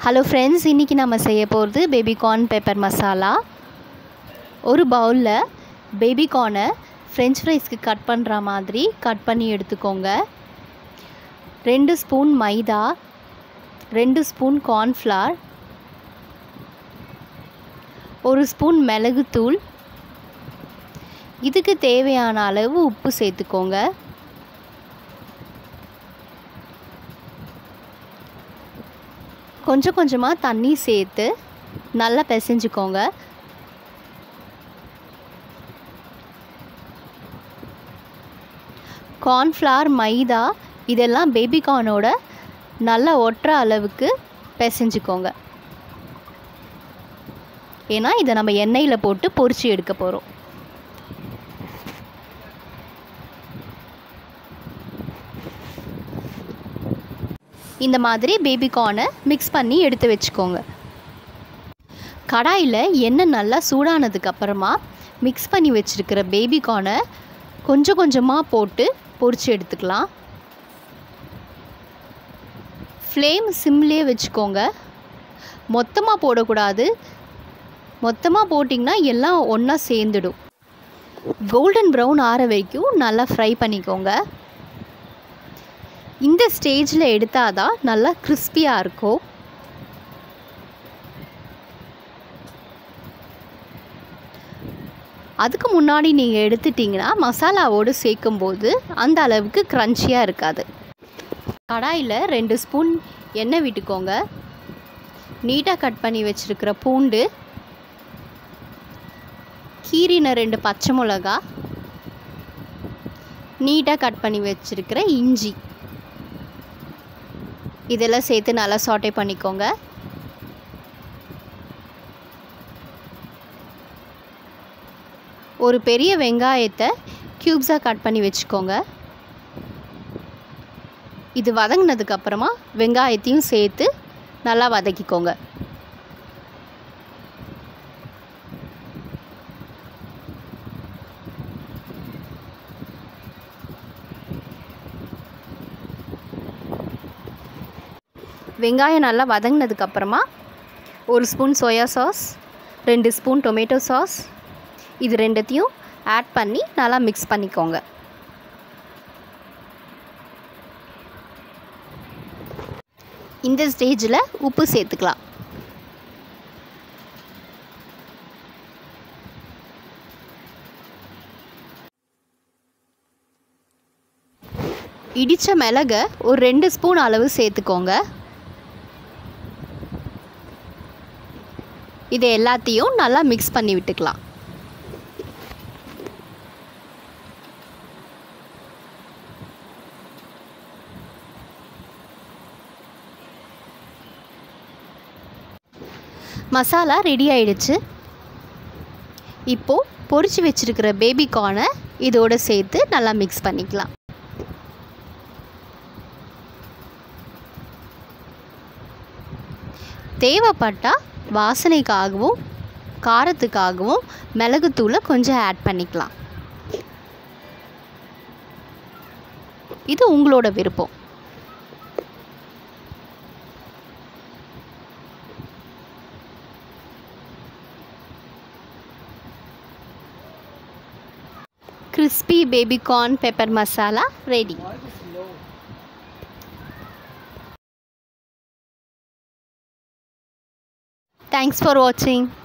hello friends இன்றைக்கி நம்ம செய்ய போகிறது பேபி கார்ன் பெப்பர் மசாலா ஒரு பவுலில் பேபி கார்னை ஃப்ரெஞ்ச் ஃப்ரைஸ்க்கு கட் பண்ணுற மாதிரி கட் பண்ணி எடுத்துக்கோங்க ரெண்டு ஸ்பூன் மைதா ரெண்டு ஸ்பூன் கார்ன்ஃப்ளார் ஒரு ஸ்பூன் மிளகுத்தூள் இதுக்கு தேவையான அளவு உப்பு சேர்த்துக்கோங்க கொஞ்சம் கொஞ்சமாக தண்ணி சேர்த்து நல்லா பிசைஞ்சுக்கோங்க கார்ன்ஃப்ளவர் மைதா இதெல்லாம் பேபி கார்னோட நல்லா ஒட்டுற அளவுக்கு பிசைஞ்சுக்கோங்க ஏன்னா இதை நம்ம எண்ணெயில் போட்டு பொரிச்சு எடுக்க போகிறோம் இந்த மாதிரி பேபி கார்னை மிக்ஸ் பண்ணி எடுத்து வச்சுக்கோங்க கடாயில் எண்ணெய் நல்லா சூடானதுக்கு அப்புறமா மிக்ஸ் பண்ணி வச்சுருக்கிற பேபி கார்னை கொஞ்சம் கொஞ்சமாக போட்டு பொரிச்சு எடுத்துக்கலாம் ஃப்ளேம் சிம்லேயே வச்சுக்கோங்க மொத்தமாக போடக்கூடாது மொத்தமாக போட்டிங்கன்னா எல்லாம் ஒன்றா சேர்ந்துடும் கோல்டன் ப்ரௌன் ஆற வரைக்கும் நல்லா ஃப்ரை பண்ணிக்கோங்க இந்த ஸ்டேஜில் எடுத்தால் தான் நல்லா கிறிஸ்பியாக இருக்கும் அதுக்கு முன்னாடி நீங்கள் எடுத்துட்டிங்கன்னா மசாலாவோடு சேர்க்கும்போது அந்த அளவுக்கு க்ரன்ச்சியாக இருக்காது கடாயில் ரெண்டு ஸ்பூன் எண்ணெய் விட்டுக்கோங்க நீட்டாக கட் பண்ணி வச்சுருக்கிற பூண்டு கீரின ரெண்டு பச்சை மிளகா நீட்டாக கட் பண்ணி வச்சுருக்கிற இஞ்சி இதெல்லாம் சேர்த்து நல்லா சாட்டே பண்ணிக்கோங்க ஒரு பெரிய வெங்காயத்தை க்யூப்ஸாக கட் பண்ணி வச்சுக்கோங்க இது வதங்கினதுக்கப்புறமா வெங்காயத்தையும் சேர்த்து நல்லா வதக்கிக்கோங்க வெங்காயம் நல்லா வதங்கினதுக்கப்புறமா ஒரு ஸ்பூன் சோயா சாஸ் ரெண்டு ஸ்பூன் டொமேட்டோ சாஸ் இது ரெண்டுத்தையும் ஆட் பண்ணி நல்லா மிக்ஸ் பண்ணிக்கோங்க இந்த ஸ்டேஜில் உப்பு சேர்த்துக்கலாம் இடித்த மிளகை ஒரு ரெண்டு ஸ்பூன் அளவு சேர்த்துக்கோங்க இது எல்லாத்தையும் நல்லா மிக்ஸ் பண்ணி விட்டுக்கலாம் மசாலா ரெடி ஆயிடுச்சு இப்போது பொரிச்சு வச்சுருக்கிற பேபி கார்னை இதோடு சேர்த்து நல்லா மிக்ஸ் பண்ணிக்கலாம் தேவைப்பட்டால் வாசனைக்காகவும் காரத்துக்காகவும் மிளகுத்தூளை கொஞ்சம் ஆட் பண்ணிக்கலாம் இது உங்களோட விருப்பம் crispy baby corn pepper masala ready thanks for watching